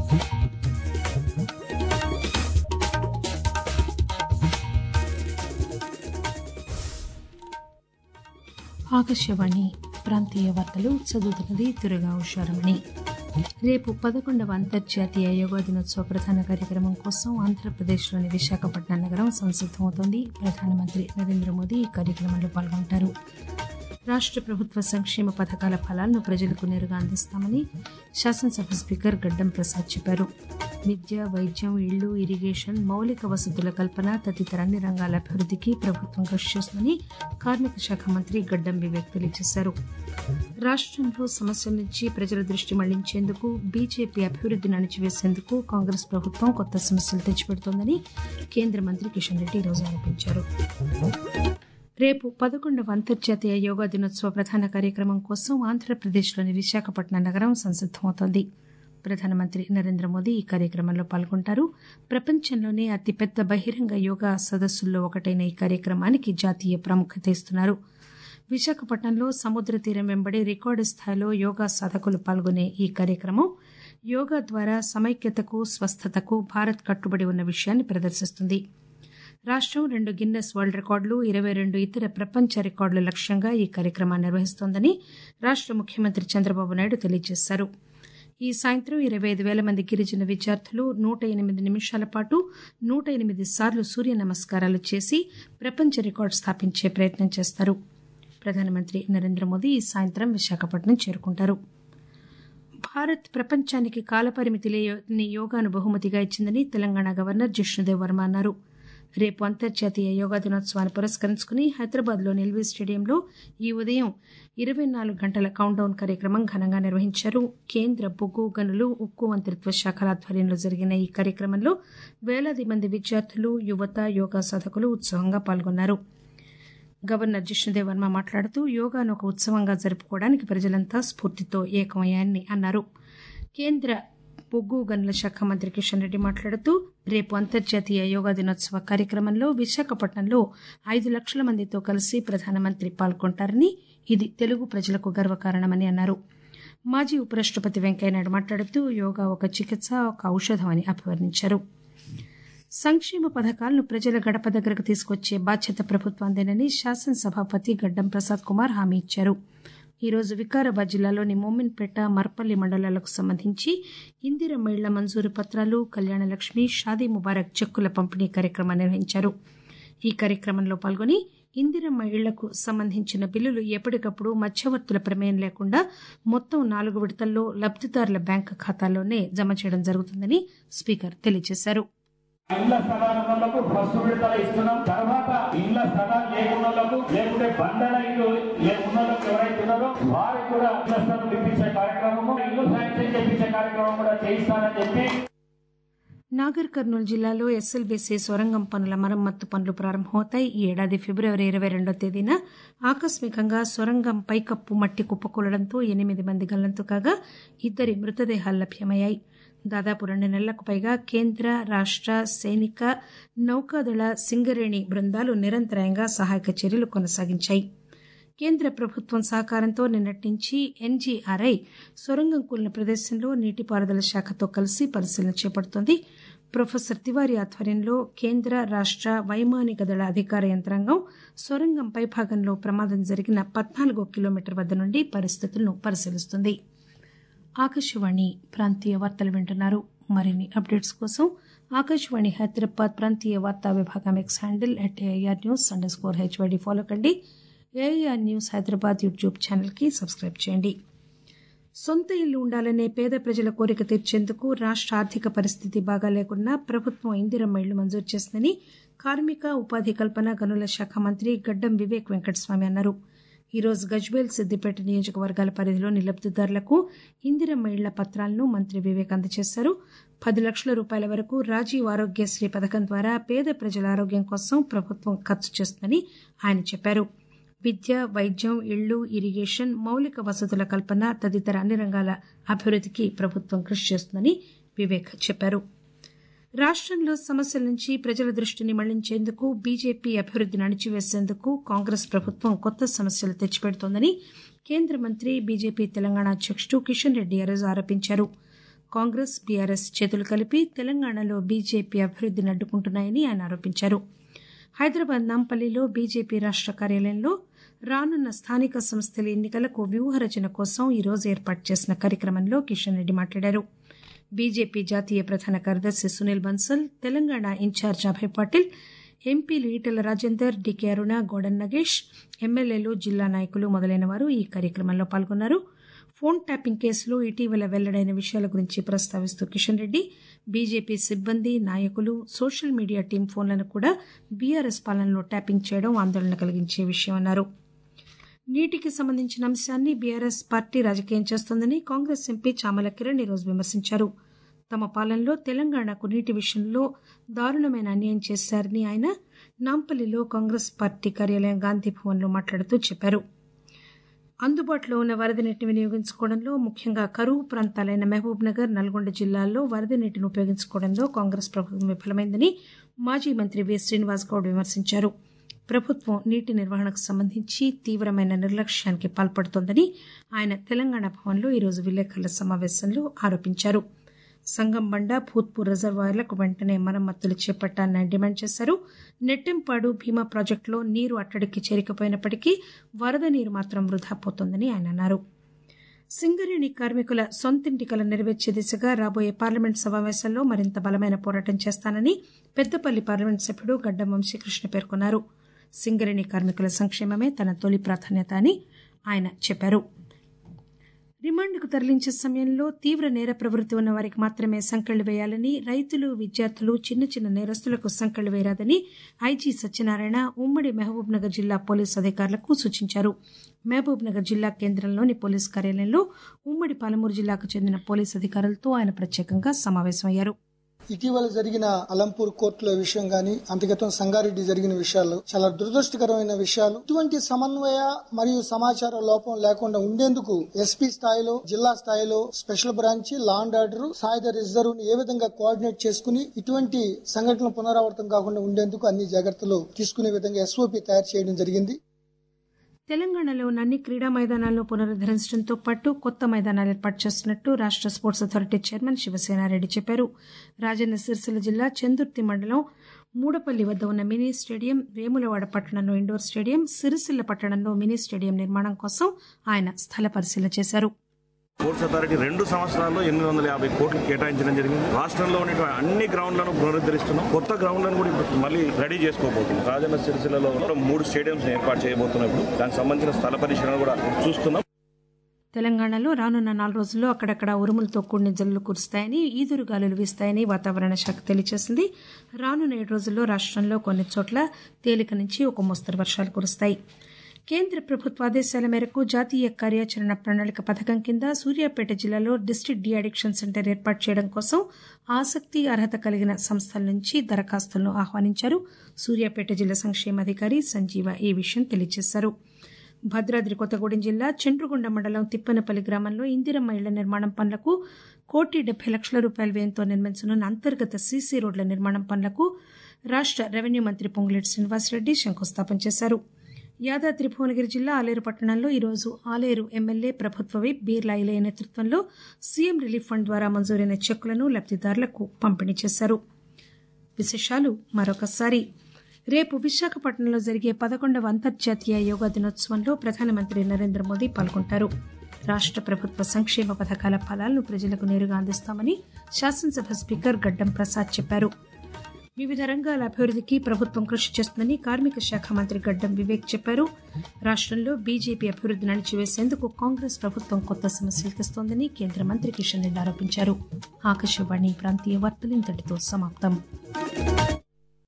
ఆకాశవాణి ప్రాంతీయ వార్తలు చదువుతున్నది తురగా ఉషారమణి రేపు పదకొండవ అంతర్జాతీయ యోగా దినోత్సవ ప్రధాన కార్యక్రమం కోసం ఆంధ్రప్రదేశ్లోని విశాఖపట్నం నగరం సంసిద్దమవుతోంది ప్రధానమంత్రి నరేంద్ర మోదీ ఈ కార్యక్రమంలో పాల్గొంటారు రాష్ట ప్రభుత్వ సంక్షేమ పథకాల ఫలాలను ప్రజలకు నేరుగా అందిస్తామని శాసనసభ స్పీకర్ గడ్డం ప్రసాద్ చెప్పారు విద్య వైద్యం ఇళ్లు ఇరిగేషన్ మౌలిక వసతుల కల్పన తదితర అన్ని రంగాల అభివృద్దికి ప్రభుత్వం కృషి చేస్తుందని కార్మిక శాఖ మంత్రి గడ్డం వివేక్ తెలియజేశారు రాష్టంలో సమస్యల నుంచి ప్రజల దృష్టి మళ్లించేందుకు బీజేపీ అభివృద్దిని అణిచివేసేందుకు కాంగ్రెస్ ప్రభుత్వం కొత్త సమస్యలు తెచ్చిపెడుతోందని కేంద్ర మంత్రి కిషన్ రెడ్డి ఈరోజు ఆరోపించారు రేపు పదకొండవ అంతర్జాతీయ యోగా దినోత్సవ ప్రధాన కార్యక్రమం కోసం ఆంధ్రప్రదేశ్లోని విశాఖపట్నం నగరం సంసిద్దమవుతోంది ప్రధానమంత్రి నరేంద్ర మోదీ ఈ కార్యక్రమంలో పాల్గొంటారు ప్రపంచంలోనే అతిపెద్ద బహిరంగ యోగా సదస్సుల్లో ఒకటైన ఈ కార్యక్రమానికి జాతీయ ప్రాముఖ్యత ఇస్తున్నారు విశాఖపట్నంలో సముద్ర తీరం వెంబడి రికార్డు స్థాయిలో యోగా సాధకులు పాల్గొనే ఈ కార్యక్రమం యోగా ద్వారా సమైక్యతకు స్వస్థతకు భారత్ కట్టుబడి ఉన్న విషయాన్ని ప్రదర్శిస్తుంది రాష్టం రెండు గిన్నెస్ వరల్డ్ రికార్డులు ఇరవై రెండు ఇతర ప్రపంచ రికార్డుల లక్ష్యంగా ఈ కార్యక్రమాన్ని నిర్వహిస్తోందని రాష్ట ముఖ్యమంత్రి చంద్రబాబు నాయుడు తెలియజేశారు ఈ సాయంత్రం ఇరవై ఐదు పేల మంది గిరిజన విద్యార్థులు నూట ఎనిమిది నిమిషాల పాటు నూట ఎనిమిది సార్లు సూర్య నమస్కారాలు చేసి ప్రపంచ రికార్డు స్థాపించే ప్రయత్నం చేస్తారు ప్రధానమంత్రి నరేంద్ర మోదీ ఈ సాయంత్రం విశాఖపట్నం చేరుకుంటారు భారత్ ప్రపంచానికి కాలపరిమితి లేని యోగాను బహుమతిగా ఇచ్చిందని తెలంగాణ గవర్నర్ జిష్ణుదేవ్ వర్మ అన్నారు రేపు అంతర్జాతీయ యోగా దినోత్సవాన్ని పురస్కరించుకుని హైదరాబాద్లోని ఎల్వీ స్టేడియంలో ఈ ఉదయం ఇరవై నాలుగు గంటల కౌంట్డౌన్ కార్యక్రమం ఘనంగా నిర్వహించారు కేంద్ర బొగ్గు గనులు ఉక్కు మంత్రిత్వ శాఖల ఆధ్వర్యంలో జరిగిన ఈ కార్యక్రమంలో వేలాది మంది విద్యార్థులు యువత యోగా సాధకులు ఉత్సాహంగా పాల్గొన్నారు గవర్నర్ జిష్ణుదేవ్ వర్మ మాట్లాడుతూ యోగాను ఒక ఉత్సవంగా జరుపుకోవడానికి ప్రజలంతా స్ఫూర్తితో ఏకమయ్యారని అన్నారు కేంద్ర బొగ్గు గనుల శాఖ మంత్రి కిషన్ రెడ్డి మాట్లాడుతూ రేపు అంతర్జాతీయ యోగా దినోత్సవ కార్యక్రమంలో విశాఖపట్నంలో ఐదు లక్షల మందితో కలిసి ప్రధానమంత్రి పాల్గొంటారని ఇది తెలుగు ప్రజలకు గర్వకారణమని అన్నారు మాజీ ఉపరాష్టపతి వెంకయ్యనాయుడు మాట్లాడుతూ యోగా ఒక చికిత్స ఒక ఔషధం అని అభివర్ణించారు సంక్షేమ పథకాలను ప్రజల గడప దగ్గరకు తీసుకొచ్చే బాధ్యత ప్రభుత్వాందేనని శాసనసభాపతి గడ్డం ప్రసాద్ కుమార్ హామీ ఇచ్చారు ఈ రోజు వికారాబాద్ జిల్లాలోని మోమిన్పేట మర్పల్లి మండలాలకు సంబంధించి ఇందిరమ్మ ఇళ్ల మంజూరు పత్రాలు కళ్యాణలక్ష్మి షాదీ ముబారక్ చెక్కుల పంపిణీ కార్యక్రమాన్ని నిర్వహించారు ఈ కార్యక్రమంలో పాల్గొని ఇందిరమ్మ ఇళ్లకు సంబంధించిన బిల్లులు ఎప్పటికప్పుడు మధ్యవర్తుల ప్రమేయం లేకుండా మొత్తం నాలుగు విడతల్లో లబ్దిదారుల బ్యాంకు ఖాతాల్లోనే జమ చేయడం జరుగుతుందని స్పీకర్ తెలియజేశారు ఇళ్ల స్థలాల వాళ్ళకు ఫస్ట్ విడతల ఇస్తున్నాం తర్వాత ఇళ్ల స్థలాలు లేకున్నోళ్లకు లేకుంటే బండల ఇల్లు లేకున్నోళ్లకు ఎవరైతే ఉన్నారో వారికి కూడా ఇళ్ల స్థలం ఇప్పించే కార్యక్రమము ఇల్లు శాంక్షన్ చేయించే కార్యక్రమం కూడా చేయిస్తానని చెప్పి నాగర్ కర్నూలు జిల్లాలో ఎస్ఎల్బీసీ సొరంగం పనుల మరమ్మత్తు పనులు ప్రారంభమవుతాయి ఈ ఏడాది ఫిబ్రవరి ఇరవై రెండో తేదీన ఆకస్మికంగా సొరంగం పైకప్పు మట్టి కుప్పకూలడంతో ఎనిమిది మంది గల్లంతు కాగా ఇద్దరి మృతదేహాలు లభ్యమయ్యాయి దాదాపు రెండు నెలలకు పైగా కేంద్ర రాష్ట సైనిక నౌకాదళ సింగరేణి బృందాలు నిరంతరాయంగా సహాయక చర్యలు కొనసాగించాయి కేంద్ర ప్రభుత్వం సహకారంతో నిన్నటి నుంచి ఎన్జీఆర్ఐ సొరంగం కూలిన ప్రదేశంలో నీటిపారుదల శాఖతో కలిసి పరిశీలన చేపడుతోంది ప్రొఫెసర్ తివారీ ఆధ్వర్యంలో కేంద్ర రాష్ట వైమానిక దళ అధికార యంత్రాంగం సొరంగం పైభాగంలో ప్రమాదం జరిగిన పద్నాలుగో కిలోమీటర్ వద్ద నుండి పరిస్థితులను పరిశీలిస్తుంది ఆకాశవాణి ప్రాంతీయ వార్తలు వింటున్నారు మరిన్ని అప్డేట్స్ కోసం ఆకాశవాణి హైదరాబాద్ ప్రాంతీయ వార్తా విభాగం X handle at AR news underscore HYD follow కండి ఏఆర్ న్యూస్ హైదరాబాద్ యూట్యూబ్ ఛానల్కి సబ్స్క్రైబ్ చేయండి సొంత ఇల్లు ఉండాలనే పేద ప్రజల కోరిక తీర్చేందుకు రాష్ట ఆర్థిక పరిస్థితి బాగా లేకున్నా ప్రభుత్వం ఇందిరమ్మ ఇళ్లు మంజూరు చేసిందని కార్మిక ఉపాధి కల్పన గనుల శాఖ మంత్రి గడ్డం వివేక్ వెంకటస్వామి అన్నారు ఈ రోజు గజ్వేల్ సిద్దిపేట నియోజకవర్గాల పరిధిలోని లబ్దిదారులకు ఇందిరమ్మ ఇళ్ల పత్రాలను మంత్రి వివేక్ అందజేశారు పది లక్షల రూపాయల వరకు రాజీవ్ ఆరోగ్యశ్రీ పథకం ద్వారా పేద ప్రజల ఆరోగ్యం కోసం ప్రభుత్వం ఖర్చు చేస్తుందని ఆయన చెప్పారు విద్య వైద్యం ఇళ్లు ఇరిగేషన్ మౌలిక వసతుల కల్పన తదితర అన్ని రంగాల అభివృద్దికి ప్రభుత్వం కృషి చేస్తుందని వివేక్ చెప్పారు రాష్టంలో సమస్యల నుంచి ప్రజల దృష్టిని మళ్లించేందుకు బీజేపీ అభివృద్దిని అణిచివేసేందుకు కాంగ్రెస్ ప్రభుత్వం కొత్త సమస్యలు తెచ్చిపెడుతోందని కేంద్ర మంత్రి బీజేపీ తెలంగాణ అధ్యకుడు కిషన్ రెడ్డి ఈరోజు ఆరోపించారు కాంగ్రెస్ బీఆర్ఎస్ చేతులు కలిపి తెలంగాణలో బీజేపీ అభివృద్దిని అడ్డుకుంటున్నాయని ఆయన ఆరోపించారు హైదరాబాద్ నాంపల్లిలో బీజేపీ రాష్ట కార్యాలయంలో రానున్న స్థానిక సంస్థల ఎన్నికలకు వ్యూహరచన కోసం ఈరోజు ఏర్పాటు చేసిన కార్యక్రమంలో కిషన్ రెడ్డి మాట్లాడారు బీజేపీ జాతీయ ప్రధాన కార్యదర్శి సునీల్ బన్సల్ తెలంగాణ ఇన్ఛార్జ్ అభయ్ పాటిల్ ఎంపీలు ఈటెల రాజేందర్ డికే అరుణ గోడన్ నగేష్ ఎమ్మెల్యేలు జిల్లా నాయకులు మొదలైన వారు ఈ కార్యక్రమంలో పాల్గొన్నారు ఫోన్ ట్యాపింగ్ కేసులో ఇటీవల వెల్లడైన విషయాల గురించి ప్రస్తావిస్తూ కిషన్ రెడ్డి బీజేపీ సిబ్బంది నాయకులు సోషల్ మీడియా టీం ఫోన్లను కూడా బీఆర్ఎస్ పాలనలో ట్యాపింగ్ చేయడం ఆందోళన కలిగించే విషయమన్నారు నీటికి సంబంధించిన అంశాన్ని బీఆర్ఎస్ పార్టీ రాజకీయం చేస్తోందని కాంగ్రెస్ ఎంపీ చామల కిరణ్ ఈరోజు విమర్శించారు తమ పాలనలో తెలంగాణకు నీటి విషయంలో దారుణమైన అన్యాయం చేశారని ఆయన నాంపల్లిలో కాంగ్రెస్ పార్టీ కార్యాలయం గాంధీ భవన్లో మాట్లాడుతూ చెప్పారు అందుబాటులో ఉన్న వరద నీటిని వినియోగించుకోవడంలో ముఖ్యంగా కరువు ప్రాంతాలైన మహబూబ్ నగర్ నల్గొండ జిల్లాల్లో వరద నీటిని ఉపయోగించుకోవడంలో కాంగ్రెస్ ప్రభుత్వం విఫలమైందని మాజీ మంత్రి వి శ్రీనివాస్ గౌడ్ విమర్శించారు ప్రభుత్వం నీటి నిర్వహణకు సంబంధించి తీవ్రమైన నిర్లక్ష్యానికి పాల్పడుతోందని ఆయన తెలంగాణ భవన్లో ఈరోజు విలేకరుల సమావేశంలో ఆరోపించారు సంగంబండ భూత్పూర్ రిజర్వాయర్లకు వెంటనే మరమ్మతులు చేపట్టాలని ఆయన డిమాండ్ చేశారు నెట్టెంపాడు భీమా ప్రాజెక్టులో నీరు అట్టడికి చేరికపోయినప్పటికీ వరద నీరు మాత్రం వృధా పోతోందని ఆయన అన్నారు సింగరేణి కార్మికుల సొంతింటి కల నెరవేర్చే దిశగా రాబోయే పార్లమెంట్ సమావేశాల్లో మరింత బలమైన పోరాటం చేస్తానని పెద్దపల్లి పార్లమెంట్ సభ్యుడు గడ్డం వంశీకృష్ణ పేర్కొన్నారు సింగరేణి కార్మికుల సంక్షేమమే తన తొలి ప్రాధాన్యత అని ఆయన చెప్పారు రిమాండ్కు తరలించే సమయంలో తీవ్ర నేర ప్రవృత్తి ఉన్న వారికి మాత్రమే సంకెళ్లు వేయాలని రైతులు విద్యార్థులు చిన్న చిన్న నేరస్తులకు సంకెళ్లు వేయరాదని ఐజీ సత్యనారాయణ ఉమ్మడి మహబూబ్ నగర్ జిల్లా పోలీసు అధికారులకు సూచించారు మహబూబ్ నగర్ జిల్లా కేంద్రంలోని పోలీసు కార్యాలయంలో ఉమ్మడి పాలమూరు జిల్లాకు చెందిన పోలీసు అధికారులతో ఆయన ప్రత్యేకంగా సమావేశమయ్యారు ఇటీవల జరిగిన అలంపూర్ కోర్టుల విషయం గాని అంతగతం సంగారెడ్డి జరిగిన విషయాలు చాలా దురదృష్టకరమైన విషయాలు ఇటువంటి సమన్వయ మరియు సమాచార లోపం లేకుండా ఉండేందుకు ఎస్పీ స్థాయిలో జిల్లా స్థాయిలో special branch law and order సాయుధ రిజర్వ్ ఏ విధంగా కోఆర్డినేట్ చేసుకుని ఇటువంటి సంఘటనలు పునరావృతం కాకుండా ఉండేందుకు అన్ని జాగ్రత్తలు తీసుకునే విధంగా ఎస్ఓపి తయారు చేయడం జరిగింది తెలంగాణలో ఉన్న అన్ని క్రీడా మైదానాలను పునరుద్దరించడంతో పాటు కొత్త మైదానాలు ఏర్పాటు చేస్తున్నట్టు రాష్ట స్పోర్ట్స్ అథారిటీ చైర్మన్ శివసేనారెడ్డి చెప్పారు రాజన్న సిరిసిల్ల జిల్లా చందుర్తి మండలం మూడపల్లి వద్ద ఉన్న మినీ స్టేడియం వేములవాడ పట్టణంలో ఇండోర్ స్టేడియం సిరిసిల్ల పట్టణంలో మినీ స్టేడియం నిర్మాణం కోసం ఆయన స్థల పరిశీలన చేశారు స్పోర్ట్స్ అథారిటీ రెండు సంవత్సరాల్లో ఎనిమిది వందల యాభై కోట్లు కేటాయించడం జరిగింది రాష్ట్రంలో ఉన్నటువంటి అన్ని గ్రౌండ్లను పునరుద్ధరిస్తున్నాం కొత్త గ్రౌండ్లను కూడా ఇప్పుడు మళ్ళీ రెడీ చేసుకోబోతున్నాం రాజన్న సిరిసిల్లలో మూడు స్టేడియంస్ ఏర్పాటు చేయబోతున్నాం ఇప్పుడు దానికి సంబంధించిన స్థల పరిశీలన కూడా చూస్తున్నాం తెలంగాణలో రానున్న నాలుగు రోజుల్లో అక్కడక్కడ ఉరుములతో కూడిన జల్లులు కురుస్తాయని ఈదురుగాలులు వీస్తాయని వాతావరణ శాఖ తెలియజేసింది రానున్న ఏడు రోజుల్లో రాష్టంలో కొన్ని చోట్ల తేలిక నుంచి ఒక మోస్తరు వర్షాలు కురుస్తాయి కేంద్ర ప్రభుత్వ ఆదేశాల మేరకు జాతీయ కార్యాచరణ ప్రణాళిక పథకం కింద సూర్యాపేట జిల్లాలో డిస్టిక్ డి అడిక్షన్ సెంటర్ ఏర్పాటు చేయడం కోసం ఆసక్తి అర్హత కలిగిన సంస్థల నుంచి దరఖాస్తులను ఆహ్వానించారు సూర్యాపేట జిల్లా సంక్షేమాధికారి సంజీవ ఈ విషయం తెలియజేశారు భద్రాద్రి కొత్తగూడెం జిల్లా చండ్రుగొండ మండలం తిప్పనపల్లి గ్రామంలో ఇందిరమ్మ ఇళ్ల నిర్మాణం పనులకు కోటి డెబ్బై లక్షల రూపాయల వ్యయంతో నిర్మించనున్న అంతర్గత సీసీ రోడ్ల నిర్మాణం పనులకు రాష్ట రెవెన్యూ మంత్రి పొంగులేటి శ్రీనివాసరెడ్డి శంకుస్థాపన చేశారు యాదాద్రి భువనగిరి జిల్లా ఆలేరు పట్టణంలో ఈరోజు ఆలేరు ఎమ్మెల్యే ప్రభుత్వ విప్ బీర్లా ఇలయ నేతృత్వంలో సీఎం రిలీఫ్ ఫండ్ ద్వారా మంజూరైన చెక్కులను లబ్దిదారులకు పంపిణీ చేశారు విశేషాలు మరొకసారి రేపు విశాఖపట్నంలో జరిగే పదకొండవ అంతర్జాతీయ యోగా దినోత్సవంలో ప్రధానమంత్రి నరేంద్ర మోదీ పాల్గొంటారు రాష్ట ప్రభుత్వ సంక్షేమ పథకాల ఫలాలను ప్రజలకు నేరుగా అందిస్తామని శాసనసభ స్పీకర్ గడ్డం ప్రసాద్ చెప్పారు వివిధ రంగాల అభివృద్దికి ప్రభుత్వం కృషి చేస్తుందని కార్మిక శాఖ మంత్రి గడ్డం వివేక్ చెప్పారు రాష్టంలో బీజేపీ అభివృద్దిని అణిచివేసేందుకు కాంగ్రెస్ ప్రభుత్వం కొత్త సమస్యలు తెస్తోందని కేంద్ర మంత్రి కిషన్ రెడ్డి ఆరోపించారు ఆకాశవాణి ప్రాంతీయ వార్తలు ఇంతటితో సమాప్తం